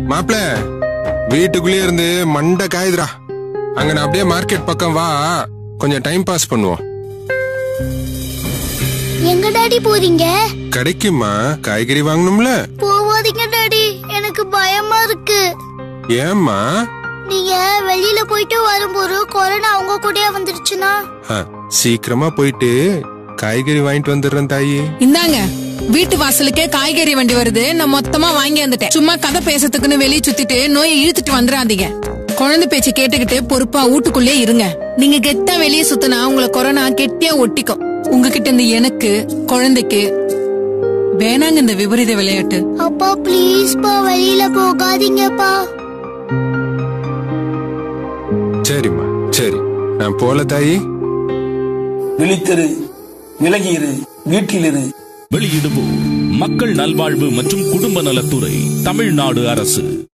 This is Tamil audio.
மாப்ள வீட்டுக்குள்ளே இருந்து மண்டை காயுதுடா அங்க நான் அப்படியே மார்க்கெட் பக்கம் வா கொஞ்சம் டைம் பாஸ் பண்ணுவோம் எங்க டாடி போறீங்க கிடைக்குமா காய்கறி வாங்கணும்ல போவாதீங்க டாடி எனக்கு பயமா இருக்கு ஏம்மா நீங்க வெளியில போயிட்டு வரும்போது கொரோனா உங்க கூடயே வந்துருச்சுன்னா ஆ, சீக்கிரமா போயிட்டு காய்கறி வாங்கிட்டு வந்துடுறேன் தாயி இந்தாங்க வீட்டு வாசலுக்கே காய்கறி வண்டி வருது நான் மொத்தமா வாங்கி வந்துட்டேன் சும்மா கதை பேசுறதுக்குன்னு வெளியே சுத்திட்டு நோயை இழுத்துட்டு வந்துடாதீங்க குழந்தை பேச்சு கேட்டுக்கிட்டு பொறுப்பா வீட்டுக்குள்ளே இருங்க நீங்க கெத்தா வெளியே சுத்தினா உங்களை கொரோனா கெட்டியா ஒட்டிக்கும் உங்ககிட்ட இருந்து எனக்கு குழந்தைக்கு வேணாங்க இந்த விபரீத விளையாட்டு அப்பா ப்ளீஸ் பா வெளியில போகாதீங்கப்பா சரிம்மா சரி நான் போல தாயி விழித்திரு விலகியிரு வீட்டிலிரு வெளியிடுவோர் மக்கள் நல்வாழ்வு மற்றும் குடும்ப நலத்துறை தமிழ்நாடு அரசு